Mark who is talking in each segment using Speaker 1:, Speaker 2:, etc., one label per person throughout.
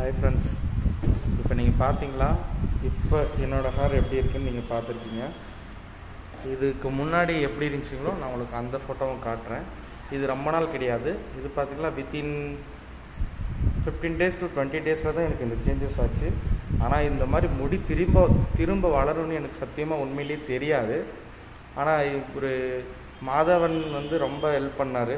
Speaker 1: hi friends இப்போ நீங்கள் பார்த்தீங்களா இப்போ என்னோடய ஹேர் எப்படி இருக்குன்னு நீங்கள் பார்த்துருக்கீங்க இதுக்கு முன்னாடி எப்படி இருந்துச்சுங்களோ நான் உங்களுக்கு அந்த ஃபோட்டோவும் காட்டுறேன் இது ரொம்ப நாள் கிடையாது இது பார்த்தீங்களா within fifteen days to twenty டேஸில் தான் எனக்கு இந்த சேஞ்சஸ் ஆச்சு ஆனால் இந்த மாதிரி முடி திரும்ப திரும்ப வளரும்னு எனக்கு சத்தியமாக உண்மையிலேயே தெரியாது ஆனால் ஒரு மாதவன் வந்து ரொம்ப ஹெல்ப் பண்ணார்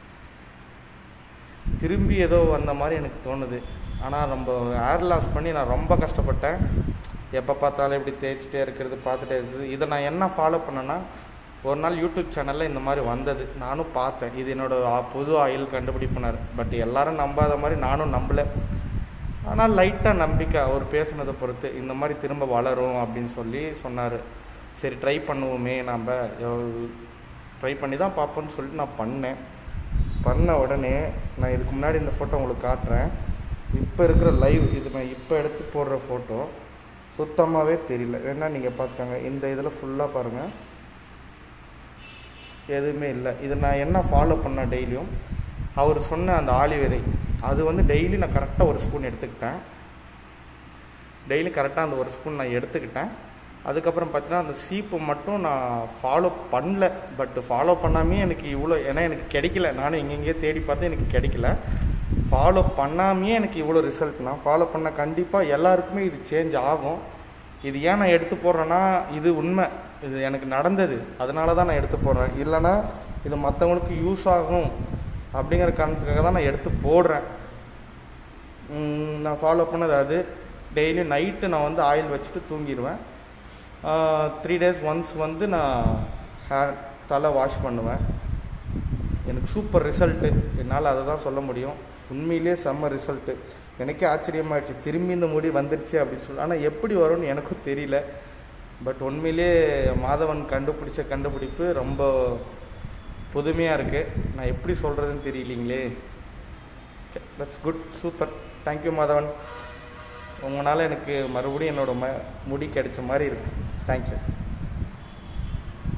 Speaker 1: திரும்பி ஏதோ வந்த மாதிரி எனக்கு தோணுது ஆனால் நம்ம ஹேர் லாஸ் பண்ணி நான் ரொம்ப கஷ்டப்பட்டேன் எப்போ பார்த்தாலும் இப்படி தேய்ச்சிட்டே இருக்கிறது பார்த்துட்டே இருக்கிறது இதை நான் என்ன ஃபாலோ பண்ணேன்னா ஒரு நாள் யூடியூப் சேனலில் இந்த மாதிரி வந்தது நானும் பார்த்தேன் இது என்னோட ஆ- புது ஆயில் கண்டுபிடிப்பினார் பட் எல்லாரும் நம்பாத மாதிரி நானும் நம்பலை ஆனால் லைட்டாக நம்பிக்கை அவர் பேசுனதை பொறுத்து இந்த மாதிரி திரும்ப வளரும் அப்படின்னு சொல்லி சொன்னார் சரி ட்ரை பண்ணுவோமே நம்ம ட்ரை பண்ணி தான் பார்ப்போம்னு சொல்லிட்டு நான் பண்ணேன் பண்ண உடனே நான் இதுக்கு முன்னாடி இந்த ஃபோட்டோ உங்களுக்கு காட்டுறேன் இப்போ இருக்கிற லைவ் இது நான் இப்போ எடுத்து போடுற ஃபோட்டோ சுத்தமாகவே தெரியல வேணா நீங்கள் பார்த்துக்கோங்க இந்த இதில் ஃபுல்லாக பாருங்கள் எதுவுமே இல்லை இதை நான் என்ன ஃபாலோ பண்ணேன் டெய்லியும் அவர் சொன்ன அந்த ஆளி விதை அது வந்து டெய்லி நான் கரெக்டாக ஒரு ஸ்பூன் எடுத்துக்கிட்டேன் டெய்லி கரெக்டாக அந்த ஒரு ஸ்பூன் நான் எடுத்துக்கிட்டேன் அதுக்கப்புறம் பார்த்தீங்கன்னா அந்த சீப்பு மட்டும் நான் ஃபாலோ பண்ணல பட் ஃபாலோ பண்ணாமே எனக்கு இவ்வளோ ஏன்னா எனக்கு கிடைக்கல நானும் எங்கெங்கேயோ தேடி பார்த்தேன் எனக்கு கிடைக்கல ஃபாலோ பண்ணாமையே எனக்கு இவ்வளோ ரிசல்ட்னா ஃபாலோ பண்ண கண்டிப்பாக எல்லாருக்குமே இது சேஞ்ச் ஆகும் இது ஏன் நான் எடுத்து போடுறேன்னா இது உண்மை இது எனக்கு நடந்தது அதனால தான் நான் எடுத்து போடுறேன் இல்லைன்னா இது மற்றவங்களுக்கு யூஸ் ஆகும் அப்படிங்கிற காரணத்துக்காக தான் நான் எடுத்து போடுறேன் ம், நான் ஃபாலோ பண்ணது அது டெய்லி நைட்டு நான் வந்து ஆயில் வச்சுட்டு தூங்கிடுவேன் த்ரீ டேஸ் ஒன்ஸ் வந்து நான் ஹேர் தலை வாஷ் பண்ணுவேன் எனக்கு சூப்பர் ரிசல்ட்டு என்னால் அதை தான் சொல்ல முடியும் உண்மையிலே செம்ம ரிசல்ட்டு எனக்கே ஆச்சரியமாயிடுச்சு திரும்பி இந்த முடி வந்துருச்சு அப்படின்னு சொல்லி ஆனால் எப்படி வரும்னு எனக்கும் தெரியல பட் உண்மையிலே மாதவன் கண்டுபிடிச்ச கண்டுபிடிப்பு ரொம்ப புதுமையாக இருக்குது நான் எப்படி சொல்கிறதுன்னு தெரியலீங்களே that's good super thank you Madhavan உங்களால் எனக்கு மறுபடியும் என்னோட ம முடி கிடைச்ச மாதிரி இருக்குது தேங்க்யூ